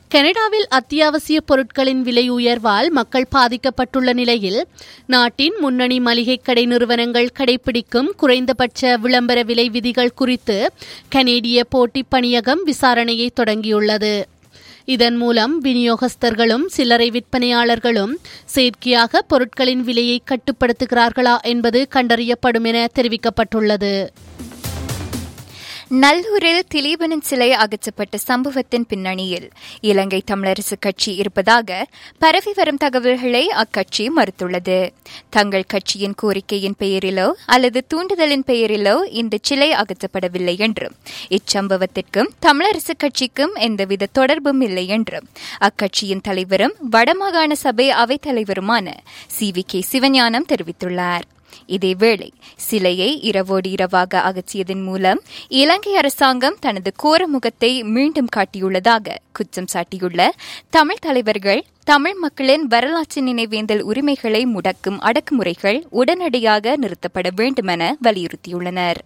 கனடாவில் அத்தியாவசிய பொருட்களின் விலை உயர்வால் மக்கள் பாதிக்கப்பட்டுள்ள நிலையில் நாட்டின் முன்னணி மளிகை கடை நிறுவனங்கள் கடைபிடிக்கும் குறைந்தபட்ச விளம்பர விலை விதிகள் குறித்து கனேடிய போட்டி பணியகம் விசாரணையை தொடங்கியுள்ளது இதன் மூலம் விநியோகஸ்தர்களும் சில்லறை விற்பனையாளர்களும் செயற்கையாக பொருட்களின் விலையை கட்டுப்படுத்துகிறார்களா என்பது கண்டறியப்படும் என தெரிவிக்கப்பட்டுள்ளது நல்லூரில் திலீபனின் சிலை அகற்றப்பட்ட சம்பவத்தின் பின்னணியில் இலங்கை தமிழரசு கட்சி இருப்பதாக பரவி வரும் தகவல்களை அக்கட்சி மறுத்துள்ளது தங்கள் கட்சியின் கோரிக்கையின் பெயரிலோ அல்லது தூண்டுதலின் பெயரிலோ இந்த சிலை அகற்றப்படவில்லை என்றும் இச்சம்பவத்திற்கும் தமிழரசு கட்சிக்கும் எந்தவித தொடர்பும் இல்லை என்றும் அக்கட்சியின் தலைவரும் வடமாகாண சபை அவைத் தலைவருமான சி வி கே சிவஞானம் தெரிவித்துள்ளார் இதேவேளை சிலையை இரவோடு இரவாக அகற்றியதன் மூலம் இலங்கை அரசாங்கம் தனது கோர முகத்தை மீண்டும் காட்டியுள்ளதாக குற்றம் சாட்டியுள்ள தமிழ் தலைவர்கள் தமிழ் மக்களின் வரலாற்று நினைவேந்தல் உரிமைகளை முடக்கும் அடக்குமுறைகள் உடனடியாக நிறுத்தப்பட வேண்டுமென வலியுறுத்தியுள்ளனர்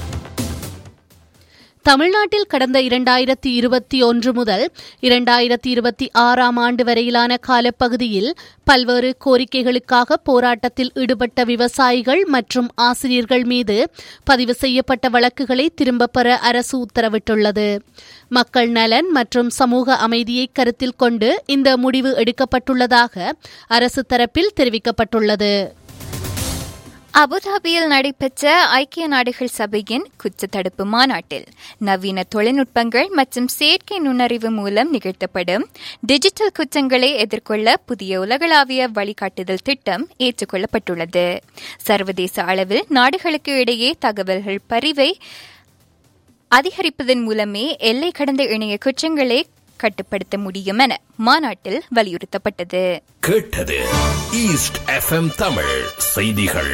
தமிழ்நாட்டில் கடந்த இரண்டாயிரத்தி இருபத்தி ஒன்று முதல் இரண்டாயிரத்தி இருபத்தி ஆறாம் ஆண்டு வரையிலான காலப்பகுதியில் பல்வேறு கோரிக்கைகளுக்காக போராட்டத்தில் ஈடுபட்ட விவசாயிகள் மற்றும் ஆசிரியர்கள் மீது பதிவு செய்யப்பட்ட வழக்குகளை திரும்பப் பெற அரசு உத்தரவிட்டுள்ளது மக்கள் நலன் மற்றும் சமூக அமைதியை கருத்தில் கொண்டு இந்த முடிவு எடுக்கப்பட்டுள்ளதாக அரசு தரப்பில் தெரிவிக்கப்பட்டுள்ளது அபுதாபியில் நடைபெற்ற ஐக்கிய நாடுகள் சபையின் குற்ற தடுப்பு மாநாட்டில் நவீன தொழில்நுட்பங்கள் மற்றும் செயற்கை நுண்ணறிவு மூலம் நிகழ்த்தப்படும் டிஜிட்டல் குற்றங்களை எதிர்கொள்ள புதிய உலகளாவிய வழிகாட்டுதல் திட்டம் ஏற்றுக்கொள்ளப்பட்டுள்ளது சர்வதேச அளவில் நாடுகளுக்கு இடையே தகவல்கள் பரிவை அதிகரிப்பதன் மூலமே எல்லை கடந்த இணைய குற்றங்களை கட்டுப்படுத்த முடியும் என மாநாட்டில் வலியுறுத்தப்பட்டது கேட்டது ஈஸ்ட் எஃப்எம் தமிழ் செய்திகள்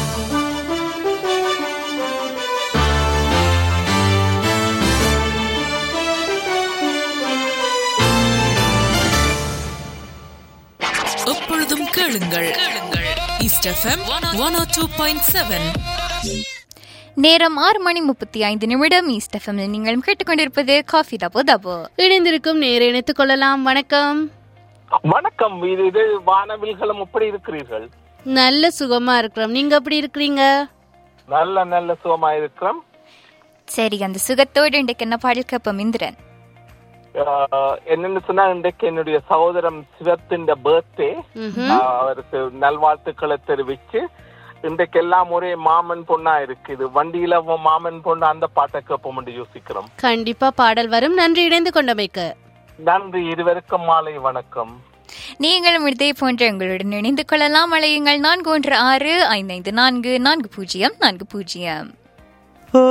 எப்பொழுதும் கேளுங்கள் கேளுங்கள் East FM one O two point seven நேரம் ஆறு மணி முப்பத்தி ஐந்து நிமிடம் ஈஸ்ட் எஃப்எம்மில் நீங்களும் கேட்டுக்கொண்டிருப்பது காஃபி தபோ தபோ இணைந்திருக்கும் நேர இணைத்துக் கொள்ளலாம் வணக்கம் வணக்கம் இது இது வானவில்களும் எப்படி இருக்கிறீர்கள் நல்ல சுகமா இருக்கிறோம் நீங்க எப்படி இருக்கிறீங்க நல்ல நல்ல சுகமா இருக்கிறோம் சரி அந்த சுகத்தோடு இன்றைக்கு என்ன பாடல் கேட்போம் இந்திரன் ஆஹ் என்னன்னு சொன்னா இன்றைக்கு என்னுடைய சகோதரம் சிவத்தின் பர்த்டே அவருக்கு நல்வாழ்த்துக்களை தெரிவிச்சு இன்றைக்கு எல்லாம் ஒரே மாமன் பொண்ணா இருக்குது வண்டியில உன் மாமன் பொண்ணு அந்த பாட்டை கேட்போம் என்று யோசிக்கிறோம் கண்டிப்பா பாடல் வரும் நன்றி இணைந்து கொண்டமைக்கு நன்றி இருவருக்கும் மாலை வணக்கம் நீங்களும் இதே போன்ற எங்களுடன் இணைந்து கொள்ளலாம் அழையுங்கள் நான்கு ஒன்று ஆறு ஐந்து ஐந்து நான்கு நான்கு பூஜ்ஜியம் நான்கு பூஜ்ஜியம்